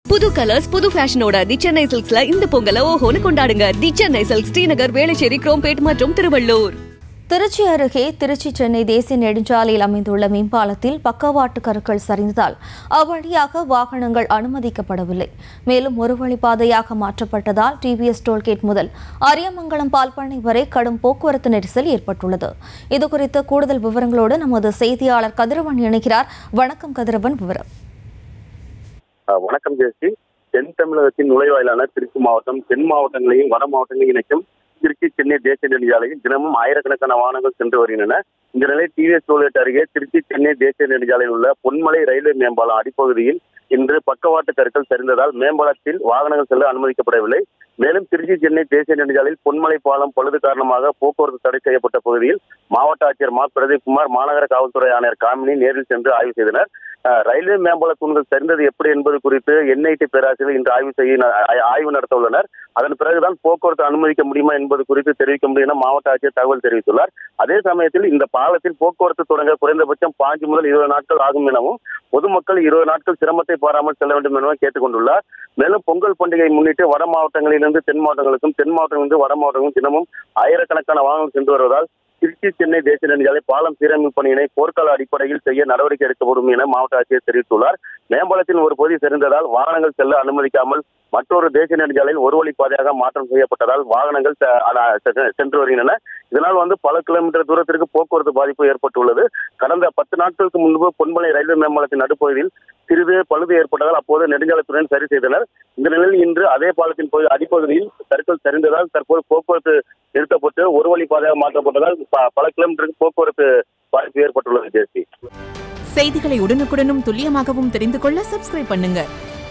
புது கலர்ஸ் புது ஃபேஷனோட தி சென்னை சில்க்ஸ்ல இந்த பொங்கலை ஓஹோன்னு கொண்டாடுங்க தி சென்னை சில்க்ஸ் ஸ்ரீநகர் வேளச்சேரி குரோம்பேட் மற்றும் திருவள்ளூர் திருச்சி அருகே திருச்சி சென்னை தேசிய நெடுஞ்சாலையில் அமைந்துள்ள மேம்பாலத்தில் பக்கவாட்டு கருக்கள் சரிந்ததால் அவ்வழியாக வாகனங்கள் அனுமதிக்கப்படவில்லை மேலும் ஒரு வழிப்பாதையாக மாற்றப்பட்டதால் டிவிஎஸ் டோல்கேட் முதல் அரியமங்கலம் பால்பண்ணை வரை கடும் போக்குவரத்து நெரிசல் ஏற்பட்டுள்ளது இதுகுறித்து கூடுதல் விவரங்களோடு நமது செய்தியாளர் கதிரவன் இணைகிறார் வணக்கம் கதிரவன் விவரம் அஹ் வணக்கம் ஜெயஸ்ரீ தென் தமிழகத்தின் நுழைவாயிலான திருச்சி மாவட்டம் தென் மாவட்டங்களையும் வட மாவட்டங்களையும் இணைக்கும் திருச்சி சென்னை தேசிய நெடுஞ்சாலையில் தினமும் ஆயிரக்கணக்கான வாகனங்கள் சென்று வருகின்றன இந்த நிலை டிவிஎஸ் டோல்கேட் அருகே திருச்சி சென்னை தேசிய நெடுஞ்சாலையில் உள்ள பொன்மலை ரயில்வே மேம்பாலம் அடிப்பகுதியில் இன்று பக்கவாட்டு கற்கள் சரிந்ததால் மேம்பாலத்தில் வாகனங்கள் செல்ல அனுமதிக்கப்படவில்லை மேலும் திருச்சி சென்னை தேசிய நெடுஞ்சாலையில் பொன்மலை பாலம் பழுது காரணமாக போக்குவரத்து தடை செய்யப்பட்ட பகுதியில் மாவட்ட ஆட்சியர் மா பிரதீப்குமார் மாநகர காவல்துறை ஆணையர் காமினி நேரில் சென்று ஆய்வு செய்தனர் அஹ் ரயில்வே மேம்பால தூண்கள் சரிந்தது எப்படி என்பது குறித்து என்ஐடி பேராசிரியர் இன்று ஆய்வு செய்ய ஆய்- ஆய்வு நடத்த உள்ளனர் அதன் பிறகுதான் போக்குவரத்து அனுமதிக்க முடியுமா என்பது குறித்து தெரிவிக்க முடியும் என மாவட்ட ஆட்சியர் தகவல் தெரிவித்துள்ளார் அதே சமயத்தில் இந்த பாலத்தில் போக்குவரத்து தொடங்க குறைந்தபட்சம் பாஞ்சு முதல் இருபது நாட்கள் ஆகும் எனவும் பொதுமக்கள் இருபது நாட்கள் சிரமத்தை பாராமல் செல்ல வேண்டும் எனவும் கேட்டுக்கொண்டுள்ளார் மேலும் பொங்கல் பண்டிகை முன்னிட்டு வட மாவட்டங்களிலிருந்து தென் மாவட்டங்களுக்கும் தென் மாவட்டங்களிலிருந்து வட மாவட்டங்களுக்கும் தினமும் ஆயிரக்கணக்கான வாகனங்கள் சென்று வருவதால் திருச்சி சென்னை தேசிய நெடுஞ்சாலை பாலம் சீரமைப்பு பணியினை போர்க்கால அடிப்படையில் செய்ய நடவடிக்கை எடுக்கப்படும் என மாவட்ட ஆட்சியர் தெரிவித்துள்ளார் மேம்பாலத்தின் ஒரு பகுதி சரிந்ததால் வாகனங்கள் செல்ல அனுமதிக்காமல் மற்றொரு தேசிய நெடுஞ்சாலையில் ஒரு வழி பாதையாக மாற்றம் செய்யப்பட்டதால் வாகனங்கள் செ- அட- செ- சென்று வருகின்றன இதனால் வந்து பல கிலோமீட்டர் தூரத்திற்கு போக்குவரத்து பாதிப்பு ஏற்பட்டுள்ளது கடந்த பத்து நாட்களுக்கு முன்பு பொன்மலை ரயில்வே மேம்பாலத்தின் நடுப்பகுதியில் சிறிது பழுது ஏற்பட்டதால் அப்போது நெடுஞ்சாலைத்துறையினர் சரி செய்தனர் இந்த நிலையில் இன்று அதே பாலத்தின் பகுதி அடிப்பகுதியில் கற்கள் சரிந்ததால் தற்போது போக்குவரத்து நிறுத்தப்பட்டு ஒரு வழி பாதையாக மாற்றப்பட்டதால் ப- பல கிலோமீட்டருக்கு போக்குவரத்து பாதிப்பு ஏற்பட்டுள்ளது ஜேசி செய்திகளை உடனுக்குடனும் துல்லியமாகவும் தெரிந்து கொள்ள சப்ஸ்கிரைப் பண்ணுங்க